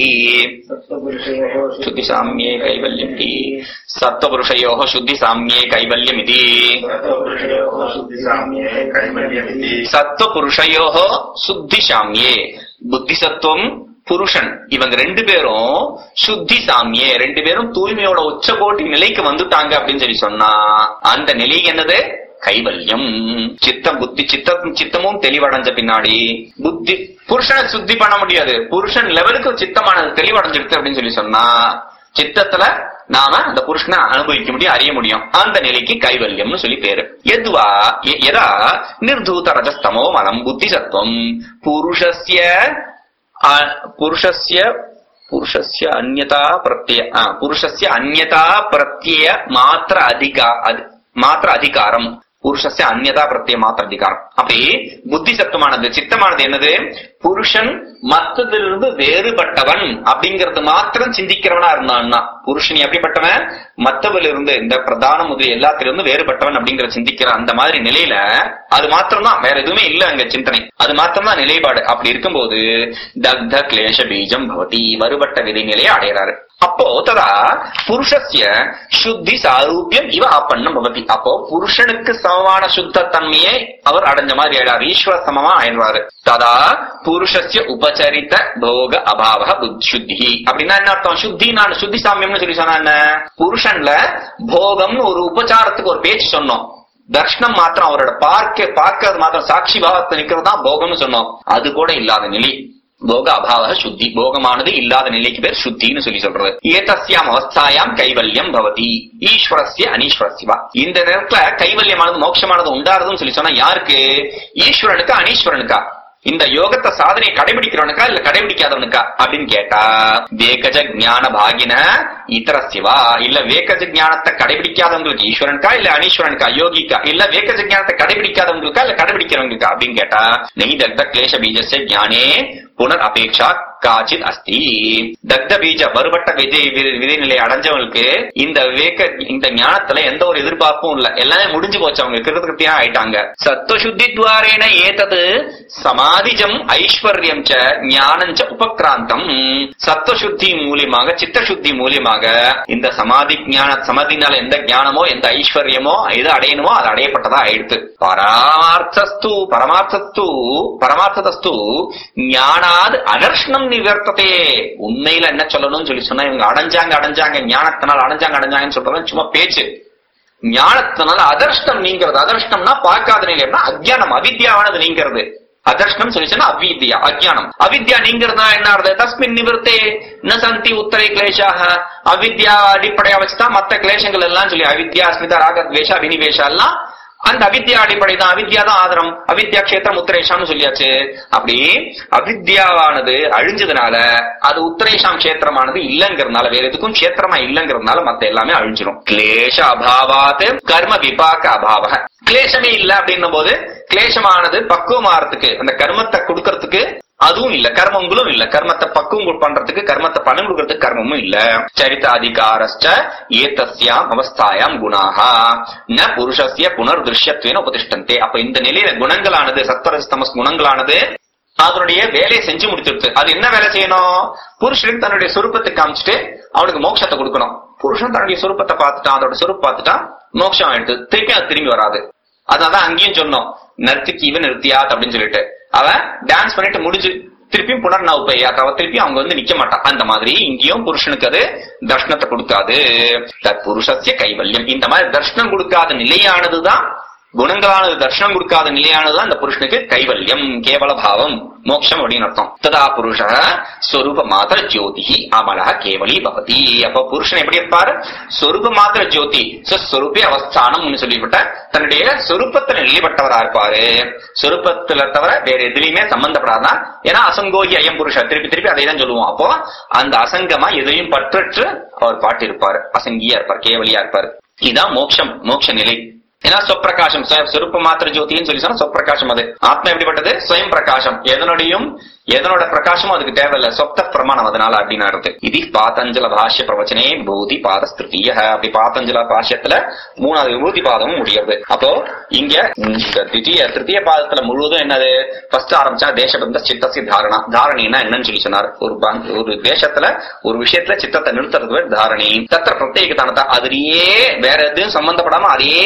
சுத்தி சாமியே கைவல்யம் இது சப்த புருஷயோகோ சுத்தி சாமியே கைவல்யம் இது सत्त्वपुरुषयोः शुद्धिसाम्ये कैवल्यमिति சத்துவ புருஷயோகோ சுத்தி சாமியே புத்தி சத்துவம் புருஷன் இவங்க ரெண்டு பேரும் சுத்தி சாமியே ரெண்டு பேரும் தூய்மையோட உச்சகோட்டி நிலைக்கு வந்துட்டாங்க அப்படின்னு சொல்லி சொன்னா அந்த நிலை என்னது கைவல்யம் சித்தம் புத்தி சித்தம் சித்தமும் தெளிவடைஞ்ச பின்னாடி புத்தி புருஷனை சுத்தி பண்ண முடியாது புருஷன் லெவலுக்கு சித்தமானது தெளிவடைஞ்சிடுது அப்படின்னு சொல்லி சொன்னா சித்தத்துல நாம அந்த புருஷனை அனுபவிக்க முடியும் அறிய முடியும் அந்த நிலைக்கு கைவல்யம்னு சொல்லி பேரு எதுவா எ- எதா நிர்தூத ரஜஸ்தமோ மலம் புத்தி சத்துவம் புருஷஸ்ய அ- புருஷஸ்ய புருஷஸ்ய அந்யதா பிரத்ய ஆ, புருஷஸ்ய அந்யதா பிரத்யய மாத்திர அதிகா அது- மாத்திர அதிகாரம் புருஷஸ்ய அந்யதா பிரத்ய மாத்திர அதிகாரம் அப்படி புத்தி சத்துவமானது சித்தமானது என்னது புருஷன் மத்ததிலிருந்து வேறுபட்டவன் அப்படிங்கறது மாத்திரம் சிந்திக்கிறவனா இருந்தான்னா புருஷன் எப்படிப்பட்டவன் மத்தவிலிருந்து இந்த பிரதான முதல் எல்லாத்திலிருந்து வேறுபட்டவன் அப்படிங்கிற சிந்திக்கிற அந்த மாதிரி நிலையில அது மாத்திரம்தான் வேற எதுவுமே இல்ல அங்க சிந்தனை அது மாத்திரம்தான் நிலைப்பாடு அப்படி இருக்கும்போது தக்த கிளேஷ பீஜம் பவதி வருபட்ட விதை நிலையை அடையறாரு அப்போ ததா புருஷஸ்ய சுத்தி சாரூபியம் இவ ஆப்பன்னம் பவதி அப்போ புருஷனுக்கு சமமான சுத்த தன்மையை அவர் அடைஞ்ச மாதிரி ஆயிடாரு ஈஸ்வர சமமா ஆயிடுறாரு ததா புருஷஸ்ய உபச்சரித்த போக அபாவ புத் சுத்தி அப்படின்னா என்ன அர்த்தம் சுத்தி நான் சுத்தி சாமியம்னு சொல்லி சொன்னா என்ன புருஷன்ல போகம்னு ஒரு உபச்சாரத்துக்கு ஒரு பேச்சு சொன்னோம் தர்ஷனம் மாத்திரம் அவரோட பார்க்க பார்க்கறது மாத்திரம் சாட்சி பாவத்தை நிக்கிறது தான் போகம்னு சொன்னோம் அது கூட இல்லாத நிலை போக அபாவ சுத்தி போகமானது இல்லாத நிலைக்கு பேர் சுத்தின்னு சொல்லி சொல்றது ஏதஸ்யாம் அவஸ்தாயாம் கைவல்யம் பவதி ஈஸ்வரஸ்ய அனீஸ்வரஸ்யவா இந்த நேரத்துல கைவல்யமானது மோட்சமானது உண்டாருதுன்னு சொல்லி சொன்னா யாருக்கு ஈஸ்வரனுக்கா அனீஸ்வரனுக்கா இந்த யோகத்தை சாதனையை கடைபிடிக்கிறவனுக்கா இல்ல கடைபிடிக்காதவனுக்கா அப்படின்னு கேட்டா வேகஜ ஞான பாகின இதரசிவா இல்ல வேகஜ ஞானத்தை கடைபிடிக்காதவங்களுக்கு ஈஸ்வரனுக்கா இல்ல அனீஸ்வரனுக்கா யோகிக்கா இல்ல வேகஜ ஞானத்தை கடைபிடிக்காதவங்களுக்கா இல்ல கடைபிடிக்கிறவங்களுக்கா அப்படின்னு கேட்டா நெய் தக்த கிளேஷ பீஜஸ்ய ஞானே புனர் அபேட்சா காச்சித் அஸ்தி தக்த பீஜ வருபட்ட விதை வி- விதைநிலை அடைஞ்சவங்களுக்கு இந்த வேக இந்த ஞானத்துல எந்த ஒரு எதிர்பார்ப்பும் இல்ல எல்லாமே முடிஞ்சு போச்சு அவங்க கிருத்தியா ஆயிட்டாங்க சத்துவசுத்தி துவாரேன ஏதது சமாதிஜம் ஐஸ்வர்யம் ச ஞானஞ்ச உபக்ராந்தம் சத்துவசுத்தி மூலியமாக சித்தசுத்தி மூலியமாக இந்த சமாதி ஞான சமாதினால எந்த ஞானமோ எந்த ஐஸ்வர்யமோ எது அடையணுமோ அது அடையப்பட்டதா ஆயிடுத்து பராமார்த்தஸ்து பரமார்த்தஸ்து பரமார்த்ததஸ்து ஞானாது அதர்ஷனம் நிவர்த்ததே உண்மையில என்ன சொல்லணும்னு சொல்லி சொன்னா இவங்க அடைஞ்சாங்க அடைஞ்சாங்க ஞானத்தினால் அடைஞ்சாங்க அடைஞ்சாங்கன்னு சொல்றது சும்மா பேச்சு ஞானத்தினால அதர்ஷ்டம் நீங்கிறது அதர்ஷ்டம்னா பார்க்காத நிலையம்னா அஜ்ஞானம் அவித்யாவானது நீங்கிறது அதர்ஷ்டம் சொல்லிச்சுன்னா அவித்யா அஜ்ஞானம் அவித்யா நீங்கிறதா என்ன அர்த்தம் தஸ்மின் நிவர்த்தே ந சந்தி உத்தரை கிளேஷாக அவித்யா அடிப்படையா வச்சுதான் மத்த கிளேஷங்கள் எல்லாம் சொல்லி அவித்யா அஸ்மிதா ராக துவேஷா வினிவேஷா எல்லாம் அந்த அவித்யா அடிப்படை தான் அவித்யா தான் ஆதரம் அவித்யா கஷேத்திரம் உத்தரேஷாம்னு சொல்லியாச்சு அப்படி அவித்யாவானது அழிஞ்சதுனால அது உத்தரேஷாம் கஷேத்திரமானது இல்லங்கிறதுனால வேற எதுக்கும் கஷேத்திரமா இல்லங்கிறதுனால மத்த எல்லாமே அழிஞ்சிரும் கிளேஷ அபாவாத் கர்ம விபாக அபாவ கிளேஷமே இல்ல அப்படின்னும் போது கிளேஷமானது பக்குவமாறதுக்கு அந்த கர்மத்தை கொடுக்கறதுக்கு அதுவும் இல்ல கர்மங்களும் இல்ல கர்மத்தை பக்குவம் பண்றதுக்கு கர்மத்தை பணம் கொடுக்கறதுக்கு கர்மமும் இல்ல சரிதாதிகாரஸ்ச ஏதஸ்யாம் அவஸ்தாயாம் குணாஹா ந புருஷஸ்ய புனர்திருஷ்யத்வேன உபதிஷ்டந்தே அப்ப இந்த நிலையில குணங்களானது சத்வரஸ்தமஸ் குணங்களானது அதனுடைய வேலையை செஞ்சு முடிச்சிருச்சு அது என்ன வேலை செய்யணும் புருஷனுக்கு தன்னுடைய சொரூபத்தை காமிச்சிட்டு அவனுக்கு மோட்சத்தை கொடுக்கணும் புருஷன் தன்னுடைய சொரூபத்தை பார்த்துட்டான் அதோட சொரூப் பார்த்துட்டான் மோட்சம் ஆயிடுது திருப்பி அது திரும்பி வராது அதனால அங்கேயும் சொன்னோம் நர்த்திக்கு இவன் நிறுத்தியாத் அப்படின்னு சொல்லிட்டு அவன் டான்ஸ் பண்ணிட்டு முடிஞ்சு திருப்பியும் புனர்னவ் பெய்யாத் அவ திருப்பி அவங்க வந்து நிக்க மாட்டான் அந்த மாதிரி இங்கேயும் புருஷனுக்கு அது தர்ஷனத்தை கொடுக்காது தத் புருஷஸ்ய கைவல்யம் இந்த மாதிரி தர்ஷனம் கொடுக்காத நிலையானதுதான் குணங்களானது தர்ஷனம் கொடுக்காத நிலையானதுதான் இந்த புருஷனுக்கு கைவல்யம் கேவல பாவம் மோட்சம் அப்படின்னு அர்த்தம் ததா புருஷ ஸ்வரூப மாத்திர ஜோதி அமலா கேவலி பவதி அப்ப புருஷன் எப்படி இருப்பாரு ஸ்வரூப மாத்திர ஜோதி ஸ்வரூபே அவஸ்தானம் சொல்லிவிட்ட தன்னுடைய சொரூபத்துல நிலைப்பட்டவரா இருப்பாரு சொரூபத்துல தவிர வேற எதுலயுமே சம்பந்தப்படாதான் ஏன்னா அசங்கோகி ஐயம் புருஷ திருப்பி திருப்பி அதை தான் சொல்லுவோம் அப்போ அந்த அசங்கமா எதையும் பற்றற்று அவர் பாட்டு இருப்பாரு அசங்கியா இருப்பார் கேவலியா இருப்பாரு இதான் மோட்சம் மோட்ச நிலை ஏன்னா சொப்பிரகாசம் சொருப்ப மாத்திர ஜோதின்னு சொல்லி சொன்னா சொப்பிரகாசம் அது ஆத்மா எப்படிப்பட்டது ஸ்வயம் பிரகாசம் எதனுடையும் எதனோட பிரகாசமும் அதுக்கு தேவையில்ல சொப்த பிரமாணம் அதனால அப்படின்னு அர்த்தம் இது பாத்தஞ்சல பாஷ்ய பிரவச்சனே பூதி பாத ஸ்திருத்திய அப்படி பாத்தஞ்சல பாஷ்யத்துல மூணாவது விபூதி பாதமும் முடியாது அப்போ இங்க இந்த தித்திய திருத்திய பாதத்துல முழுவதும் என்னது ஃபர்ஸ்ட் ஆரம்பிச்சா தேசபந்த சித்தசி தாரணா தாரணின்னா என்னன்னு சொல்லி சொன்னார் ஒரு பந்த்- ஒரு தேசத்துல ஒரு விஷயத்துல சித்தத்தை நிறுத்துறது பேர் தாரணி தத்திர பிரத்யேக தானத்தை அதுலயே வேற எதுவும் சம்பந்தப்படாம அதே மாத்திரம்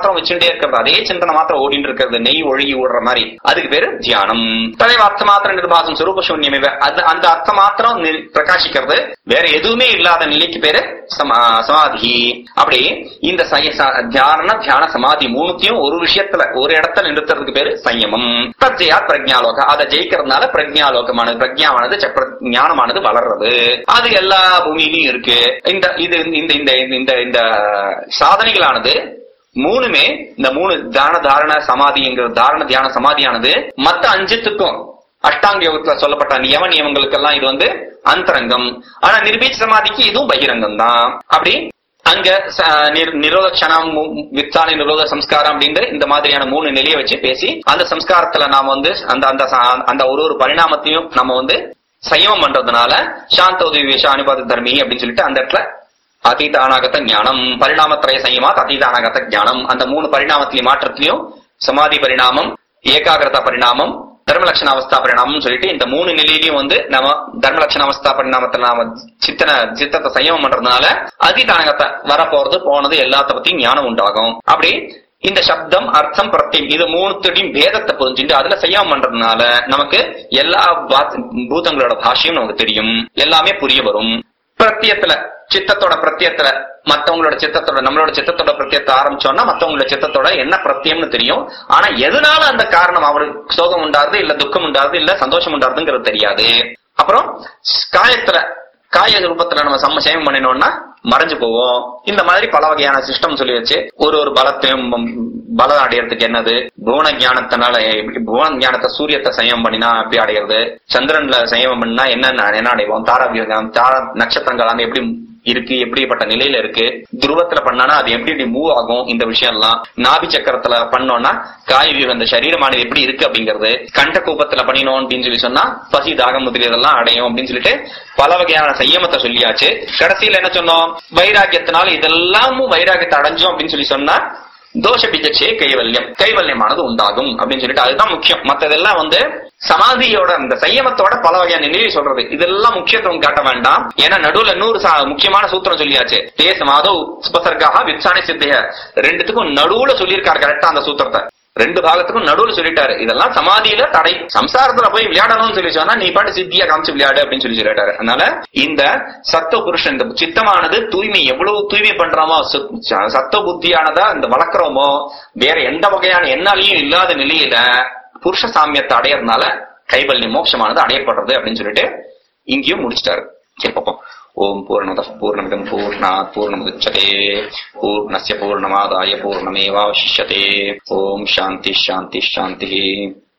மாத்திரம் வச்சுட்டே இருக்கிறது அதே சிந்தனை மாத்திரம் ஓடிட்டு இருக்கிறது நெய் ஒழுகி ஓடுற மாதிரி அதுக்கு பேரு தியானம் ததைவ அர்த்த மாத்திரம் நிர்பாசம் சுரூப சூன்யம் அது அந்த அர்த்தம் மாத்திரம் நி- பிரகாசிக்கிறது வேற எதுவுமே இல்லாத நிலைக்கு பேரு சமா- சமாதி அப்படி இந்த சய- ச- தியான தியான சமாதி மூணுத்தையும் ஒரு விஷயத்துல ஒரு இடத்துல நிறுத்துறதுக்கு பேரு சயமம் தத்யா பிரஜாலோக அதை ஜெயிக்கிறதுனால பிரஜாலோகமானது பிரஜாவானது ச- ஞானமானது வளர்றது அது எல்லா பூமியிலும் இருக்கு இந்த இது இந்த இந்த இந்த இந்த சாதனைகளானது மூணுமே இந்த மூணு தான தாரண சமாதிங்கிற தாரண தியான சமாதியானது மத்த அஞ்சுத்துக்கும் அஷ்டாங்க யோகத்துல சொல்லப்பட்ட நியம நியமங்களுக்கெல்லாம் இது வந்து அந்தரங்கம் ஆனா நிர்பீச் சமாதிக்கு இதுவும் பகிரங்கம் தான் அப்படி அங்க ச- நிர்- நிரோத க்ஷணம் மு- வித்தான நிரோத சம்ஸ்காரம் அப்படின்ற இந்த மாதிரியான மூணு நிலையை வச்சு பேசி அந்த சம்ஸ்காரத்துல நாம வந்து அந்த அந்த ச- அந்த ஒரு ஒரு பரிணாமத்தையும் நம்ம வந்து சயமம் பண்றதுனால சாந்த உதவி அனுபாத தர்மி அப்படின்னு சொல்லிட்டு அந்த இடத்துல அதீத அனாகத ஞானம் பரிணாமத்திரய சயமாத் அதீத அனாகத ஞானம் அந்த மூணு பரிணாமத்திலையும் மாற்றத்திலையும் சமாதி பரிணாமம் ஏகாகிரதா பரிணாமம் தர்மலட்சண அவஸ்தா பரிணாமம் சொல்லிட்டு இந்த மூணு நிலையிலையும் வந்து நம்ம தர்மலட்சண அவஸ்தா பரிணாமத்துல நாம சித்தன சித்தத்தை சயமம் பண்றதுனால அதீத அனாகத்தை வரப்போறது போனது எல்லாத்த பத்தியும் ஞானம் உண்டாகும் அப்படி இந்த சப்தம் அர்த்தம் பிரத்தியம் இது மூணுத்தையும் வேதத்தை புரிஞ்சுட்டு அதுல செய்யாம பண்றதுனால நமக்கு எல்லா பாத்- பூதங்களோட பாஷையும் நமக்கு தெரியும் எல்லாமே புரிய வரும் பிரத்தியத்துல சித்தத்தோட பிரத்தியத்துல மத்தவங்களோட சித்தத்தோட நம்மளோட சித்தத்தோட பிரத்தியத்தை ஆரம்பிச்சோம்னா மத்தவங்களோட சித்தத்தோட என்ன பிரத்தியம்னு தெரியும் ஆனா எதனால அந்த காரணம் அவருக்கு சோகம் உண்டாருது இல்ல துக்கம் உண்டாருது இல்ல சந்தோஷம் உண்டாருதுங்கிறது தெரியாது அப்புறம் காயத்துல காய ரூபத்துல நம்ம சம்ம சேமம் பண்ணினோம்னா மறைஞ்சு போவோம் இந்த மாதிரி பல வகையான சிஸ்டம் சொல்லி வச்சு ஒரு ஒரு பலத்தையும் ம், பலம் அடையறதுக்கு என்னது புவன ஞானத்தினால எப்படி புவன ஞானத்தை சூரியத்தை சயமம் பண்ணினா எப்படி அடையிறது சந்திரன்ல சயமம் பண்ணா என்ன என்ன அடைவோம் தாரா தார நட்சத்திரங்கள் எல்லாம் எப்படி இருக்கு எப்படிப்பட்ட நிலையில இருக்கு துருவத்துல பண்ணானா அது எப்படி மூவ் ஆகும் இந்த விஷயம் எல்லாம் நாபி சக்கரத்துல பண்ணோம்னா காய் வியூகம் இந்த சரீரமானது எப்படி இருக்கு அப்படிங்கிறது கண்ட கூப்பத்துல பண்ணினோம் அப்படின்னு சொல்லி சொன்னா பசி தாகம் முதலியதெல்லாம் அடையும் அப்படின்னு சொல்லிட்டு பல வகையான சையமத்தை சொல்லியாச்சு கடைசியில என்ன சொன்னோம் வைராக்கியத்தினால இதெல்லாமும் வைராக்கியத்தை அடைஞ்சோம் அப்படின்னு சொல்லி சொன்னா தோஷ பிஜச்சே கைவல்யம் கைவல்யமானது உண்டாகும் அப்படின்னு சொல்லிட்டு அதுதான் முக்கியம் மத்ததெல்லாம் வந்து சமாதியோட இந்த சையமத்தோட பல வகையான நிலையை சொல்றது இதெல்லாம் முக்கியத்துவம் காட்ட வேண்டாம் ஏன்னா நடுவுல நூறு சா- முக்கியமான சூத்திரம் சொல்லியாச்சு தே சமாதோ உபசர்காக வித்சானி சித்தைய ரெண்டுத்துக்கும் நடுவுல சொல்லியிருக்காரு கரெக்டா அந்த சூத்திரத்தை ரெண்டு பாகத்துக்கும் நடுவுல சொல்லிட்டாரு இதெல்லாம் சமாதியில தடை சம்சாரத்துல போய் விளையாடணும்னு சொல்லி சொன்னா நீ பாட்டு சித்தியா காமிச்சு விளையாடு அப்படின்னு சொல்லி சொல்லிட்டாரு அதனால இந்த சத்துவ புருஷன் இந்த சித்தமானது தூய்மை எவ்வளவு தூய்மை பண்றோமோ சு- ச- சத்துவ புத்தியானதா இந்த வளர்க்குறோமோ வேற எந்த வகையான எண்ணாலையும் இல்லாத நிலையில புருஷ சாமியத்தை அடையறதுனால கைவல்யம் மோட்சமானது அடையப்படுறது அப்படின்னு சொல்லிட்டு இங்கேயும் முடிச்சிட்டாரு சரி பார்ப்போம் ஓம் பூர்ணமத பூர்ணமிதம் பூர்ணாத் பூர்ணமுதச்சதே பூர்ணஸ்ய பூர்ணமாதாய பூர்ணமேவாவசிஷ்யதே ஓம் சாந்தி சாந்தி சாந்தி